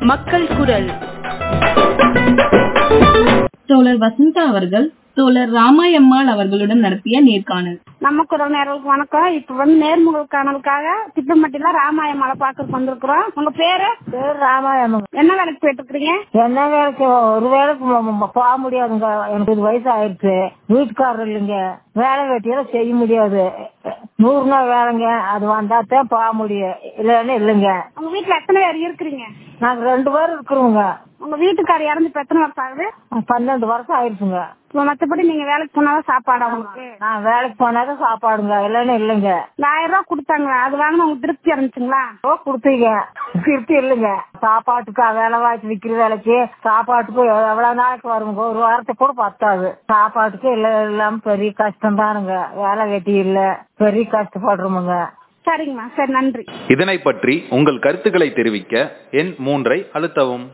மக்கள் குரல் தோழர் வசந்தா அவர்கள் தோழர் ராமாயம்மாள் அவர்களுடன் நடத்திய நேர்காணல் நம்ம குரல் நேர்களுக்கு வணக்கம் இப்ப வந்து நேர்முகல் காணலுக்காக திட்டமட்டில ராமாயணம் மலை பாக்குறதுக்கு வந்திருக்கிறோம் உங்க பேரு பேர் ராமாயணம் என்ன வேலைக்கு போயிட்டு இருக்கிறீங்க என்ன வேலைக்கு ஒரு வேலைக்கு ம- ம- போக முடியாதுங்க எனக்கு இது வயசு ஆயிடுச்சு வீட்டுக்காரர் இல்லைங்க வேலை வெட்டியெல்லாம் செய்ய முடியாது நூறு நாள் வேலைங்க அது வந்தாத்தான் போக முடியும் இல்லைன்னா இல்லைங்க உங்க வீட்டுல எத்தனை பேர் இருக்கிறீங்க நாங்க ரெண்டு பேரும் இருக்கிறோங்க உங்க வீட்டுக்காரர் இறந்து இப்ப எத்தனை வருஷம் ஆகுது பன்னெண்டு வருஷம் ஆயிடுச்சுங்க இப்ப மத்தபடி நீங்க வேலைக்கு போனாதான் சாப்பாடு அவங்களுக்கு நான் வேலைக்கு போனாதான் சாப்பாடுங்க இல்லைன்னா இல்லைங்க இந்த ஆயிரம் ரூபாய் கொடுத்தாங்க அது வாங்கின உங்களுக்கு திருப்தி இருந்துச்சுங்களா ஓ கொடுத்தீங்க திருப்தி இல்லைங்க சாப்பாட்டுக்கு வேலை வாய்ச்சி விக்கிற வேலைக்கு சாப்பாட்டுக்கு எவ்வளவு நாளைக்கு வருங்க ஒரு வாரத்துக்கு கூட பத்தாது சாப்பாட்டுக்கு இல்ல இல்லாம பெரிய கஷ்டம் தானுங்க வேலை வெட்டி இல்ல பெரிய கஷ்டப்படுறோமுங்க சரிங்கம்மா சரி நன்றி இதனை பற்றி உங்கள் கருத்துக்களை தெரிவிக்க எண் மூன்றை அழுத்தவும்